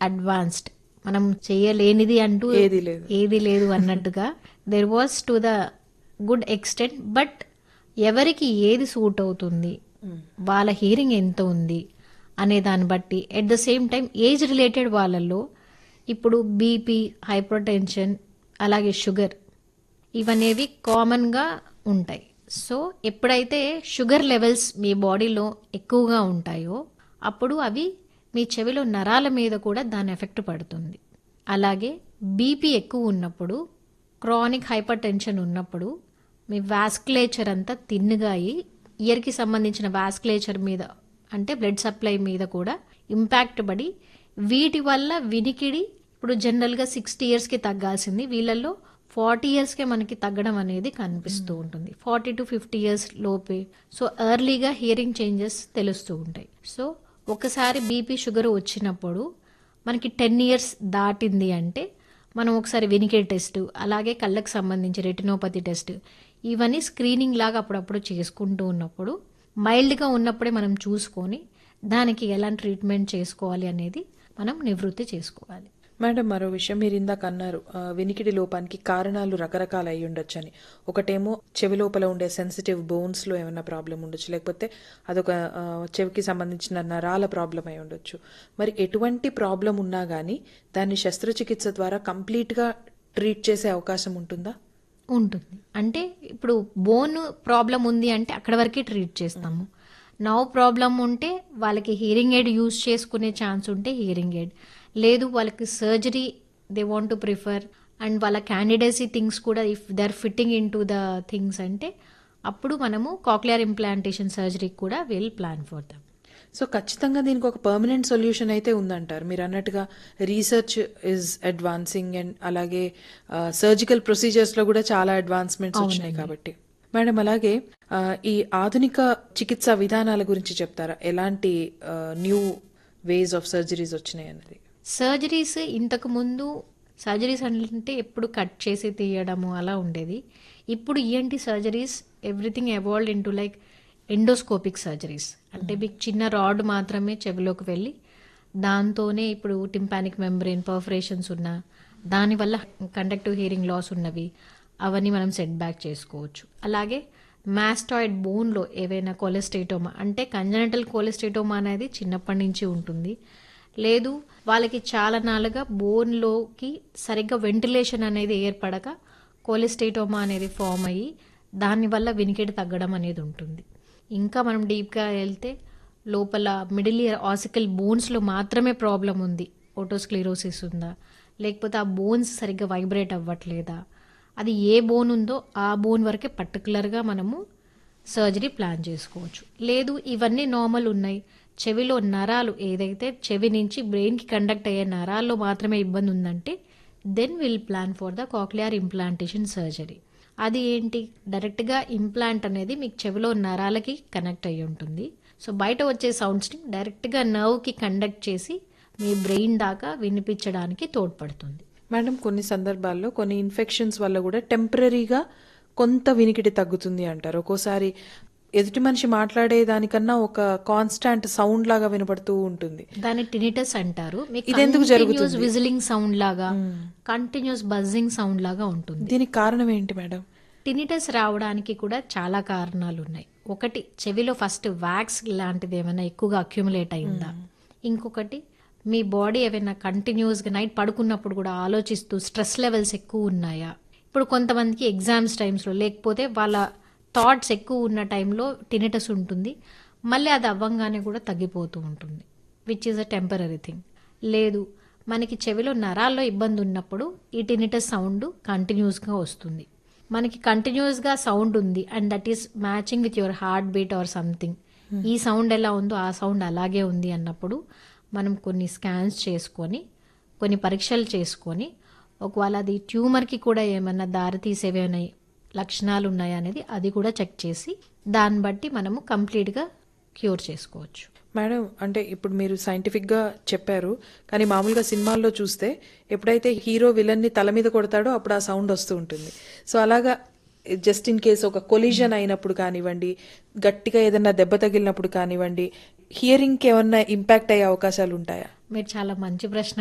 Advanced మనం చేయలేనిది అంటూ ఏదీ లేదు. ఏది లేదు అన్నట్టుగా there was to the good extent but ఎవరికి ఏది సూట్ అవుతుంది వాళ్ళ హియరింగ్ ఎంత ఉంది అనే దాన్ని బట్టి at the same time age related వాళ్ళల్లో ఇప్పుడు బీపీ హైపర్ టెన్షన్ అలాగే షుగర్ ఇవనేవి కామన్గా ఉంటాయి సో ఎప్పుడైతే షుగర్ లెవెల్స్ మీ బాడీలో ఎక్కువగా ఉంటాయో అప్పుడు అవి మీ చెవిలో నరాల మీద కూడా దాని ఎఫెక్ట్ పడుతుంది అలాగే బీపీ ఎక్కువ ఉన్నప్పుడు క్రానిక్ హైపర్ టెన్షన్ ఉన్నప్పుడు మీ వాస్కులేచర్ అంతా తిన్నుగా అయ్యి ఇయర్కి సంబంధించిన వాస్కులేచర్ మీద అంటే బ్లడ్ సప్లై మీద కూడా ఇంపాక్ట్ పడి వీటి వల్ల వినికిడి ఇప్పుడు జనరల్గా సిక్స్టీ ఇయర్స్కి తగ్గాల్సింది వీళ్ళల్లో ఫార్టీ ఇయర్స్కే మనకి తగ్గడం అనేది కనిపిస్తూ ఉంటుంది ఫార్టీ టు ఫిఫ్టీ ఇయర్స్ లోపే సో ఎర్లీగా హియరింగ్ చేంజెస్ తెలుస్తూ ఉంటాయి సో ఒకసారి బీపీ షుగర్ వచ్చినప్పుడు మనకి టెన్ ఇయర్స్ దాటింది అంటే మనం ఒకసారి వినికిడి టెస్ట్ అలాగే కళ్ళకు సంబంధించి రెటినోపతి టెస్ట్ ఇవన్నీ స్క్రీనింగ్ లాగా అప్పుడప్పుడు చేసుకుంటూ ఉన్నప్పుడు మైల్డ్గా ఉన్నప్పుడే మనం చూసుకొని దానికి ఎలాంటి ట్రీట్మెంట్ చేసుకోవాలి అనేది మనం నివృత్తి చేసుకోవాలి మేడం మరో విషయం మీరు ఇందాక అన్నారు ఆ, వినికిడి లోపానికి కారణాలు రకరకాలు అయి ఉండొచ్చని ఒకటేమో చెవి లోపల ఉండే సెన్సిటివ్ బోన్స్ లో ఏమైనా ప్రాబ్లం ఉండొచ్చు లేకపోతే అదొక ఆ, చెవికి సంబంధించిన నరాల ప్రాబ్లం అయి ఉండొచ్చు మరి ఎటువంటి ప్రాబ్లం ఉన్నా కానీ దాన్ని శస్త్రచికిత్స ద్వారా కంప్లీట్ గా ట్రీట్ చేసే అవకాశం ఉంటుందా ఉంటుంది అంటే ఇప్పుడు బోన్ ప్రాబ్లం ఉంది అంటే అక్కడ వరకే ట్రీట్ చేస్తాము నవ్ ప్రాబ్లం ఉంటే వాళ్ళకి హియరింగ్ ఎయిడ్ యూజ్ చేసుకునే ఛాన్స్ ఉంటే హియరింగ్ ఎయిడ్ లేదు వాళ్ళకి surgery they want to prefer and వాళ్ళ క్యాండిడేసీ థింగ్స్ కూడా if they are fitting in to the things అంటే అప్పుడు మనము కాక్లియర్ ఇంప్లాంటేషన్ సర్జరీకి కూడా will plan for them so ఖచ్చితంగా దీనికి ఒక పర్మనెంట్ సొల్యూషన్ అయితే ఉందంటారు మీరు అన్నట్టుగా రీసెర్చ్ ఇస్ అడ్వాన్సింగ్ అండ్ అలాగే సర్జికల్ ప్రొసీజర్స్ లో కూడా చాలా అడ్వాన్స్మెంట్స్ వచ్చినాయి కాబట్టి మేడం అలాగే ఆ, ఈ ఆధునిక చికిత్సా విధానాల గురించి చెప్తారా ఎలాంటి న్యూ వేస్ ఆఫ్ సర్జరీస్ వచ్చినాయి అన్నది సర్జరీస్ ఇంతకు ముందు సర్జరీస్ అంటే ఎప్పుడు కట్ చేసి తీయడము అలా ఉండేది ఇప్పుడు ENT surgeries everything evolve in to like endoscopic surgeries అంటే మీకు చిన్న రాడ్ మాత్రమే చెవిలోకి వెళ్ళి దాంతోనే ఇప్పుడు టింపానిక్ మెంబ్రెయిన్ పర్ఫరేషన్స్ ఉన్న దానివల్ల కండక్టివ్ హియరింగ్ లాస్ ఉన్నవి అవన్నీ మనం సెట్ బ్యాక్ చేసుకోవచ్చు అలాగే మాస్టాయిడ్ బోన్లో ఏవైనా కొలెస్టేటోమా అంటే కంజనటల్ కొలెస్టేటోమా అనేది చిన్నప్పటి నుంచి ఉంటుంది లేదు వాళ్ళకి చాలా నాలుగా బోన్లోకి సరిగ్గా వెంటిలేషన్ అనేది ఏర్పడక కొలెస్టేటోమా అనేది ఫామ్ అయ్యి దానివల్ల వినికిడి తగ్గడం అనేది ఉంటుంది ఇంకా మనం డీప్గా వెళ్తే లోపల మిడిల్ ఇయర్ ఆసికల్ బోన్స్లో మాత్రమే ప్రాబ్లం ఉంది ఓటోస్క్లీరోసిస్ ఉందా లేకపోతే ఆ బోన్స్ సరిగ్గా వైబ్రేట్ అవ్వట్లేదా అది ఏ బోన్ ఉందో ఆ బోన్ వరకే పర్టికులర్గా మనము సర్జరీ ప్లాన్ చేసుకోవచ్చు లేదు ఇవన్నీ నార్మల్ ఉన్నాయి చెవిలో నరాలు ఏదైతే చెవి నుంచి బ్రెయిన్కి కండక్ట్ అయ్యే నరాల్లో మాత్రమే ఇబ్బంది ఉందంటే then will plan for the cochlear implantation surgery అది ఏంటి డైరెక్ట్గా ఇంప్లాంట్ అనేది మీకు చెవిలో నరాలకి కనెక్ట్ అయ్యి ఉంటుంది సో బయట వచ్చే సౌండ్స్ని డైరెక్ట్గా నర్వ్కి కండక్ట్ చేసి మీ బ్రెయిన్ దాకా వినిపించడానికి తోడ్పడుతుంది మేడం కొన్ని సందర్భాల్లో కొన్ని ఇన్ఫెక్షన్స్ వల్ల కూడా టెంపరీగా కొంత వినికిడి తగ్గుతుంది అంటారు ఒక్కోసారి ఎదుటి మనిషి మాట్లాడే దానికన్నా ఒక కాన్స్టాంట్ సౌండ్ లాగా వినపడుతూ ఉంటుంది దాన్ని టినిటస్ అంటారు ఇదెందుకు జరుగుతుంది? విజిలింగ్ సౌండ్ లాగా కంటిన్యూస్ బజ్జింగ్ సౌండ్ లాగా ఉంటుంది దీనికి కారణం ఏంటి మేడం టినిటస్ రావడానికి కూడా చాలా కారణాలు ఉన్నాయి ఒకటి చెవిలో ఫస్ట్ వ్యాక్స్ లాంటిది ఏమైనా ఎక్కువగా అక్యుములేట్ అయిందా ఇంకొకటి మీ బాడీ ఏమైనా కంటిన్యూస్గా నైట్ పడుకున్నప్పుడు కూడా ఆలోచిస్తూ స్ట్రెస్ లెవెల్స్ ఎక్కువ ఉన్నాయా ఇప్పుడు కొంతమందికి ఎగ్జామ్స్ టైమ్స్లో లేకపోతే వాళ్ళ థాట్స్ ఎక్కువ ఉన్న టైంలో టినిటస్ ఉంటుంది మళ్ళీ అది అవ్వంగానే కూడా తగ్గిపోతూ ఉంటుంది which is a temporary thing లేదు మనకి చెవిలో నరాల్లో ఇబ్బంది ఉన్నప్పుడు ఈ టినిటస్ సౌండ్ కంటిన్యూస్గా వస్తుంది మనకి కంటిన్యూస్గా సౌండ్ ఉంది and that is matching with your heart beat or something ఈ సౌండ్ ఎలా ఉందో ఆ సౌండ్ అలాగే ఉంది అన్నప్పుడు మనం కొన్ని స్కాన్స్ చేసుకొని కొన్ని పరీక్షలు చేసుకొని ఒకవేళ అది ట్యూమర్కి కూడా ఏమన్నా దారి తీసేవేమైనా లక్షణాలు ఉన్నాయా అనేది అది కూడా చెక్ చేసి దాన్ని బట్టి మనము కంప్లీట్గా క్యూర్ చేసుకోవచ్చు మేడం అంటే ఇప్పుడు మీరు సైంటిఫిక్ గా చెప్పారు కానీ మామూలుగా సినిమాల్లో చూస్తే ఎప్పుడైతే హీరో విలన్ ని తల మీద కొడతాడో అప్పుడు ఆ సౌండ్ వస్తూ ఉంటుంది సో అలాగా జస్ట్ ఇన్ కేస్ ఒక కొలిజన్ అయినప్పుడు కానివ్వండి గట్టిగా ఏదైనా దెబ్బ తగిలినప్పుడు కానివ్వండి హియరింగ్ కి ఏమన్నా ఇంపాక్ట్ అయ్యే అవకాశాలు ఉంటాయా మీరు చాలా మంచి ప్రశ్న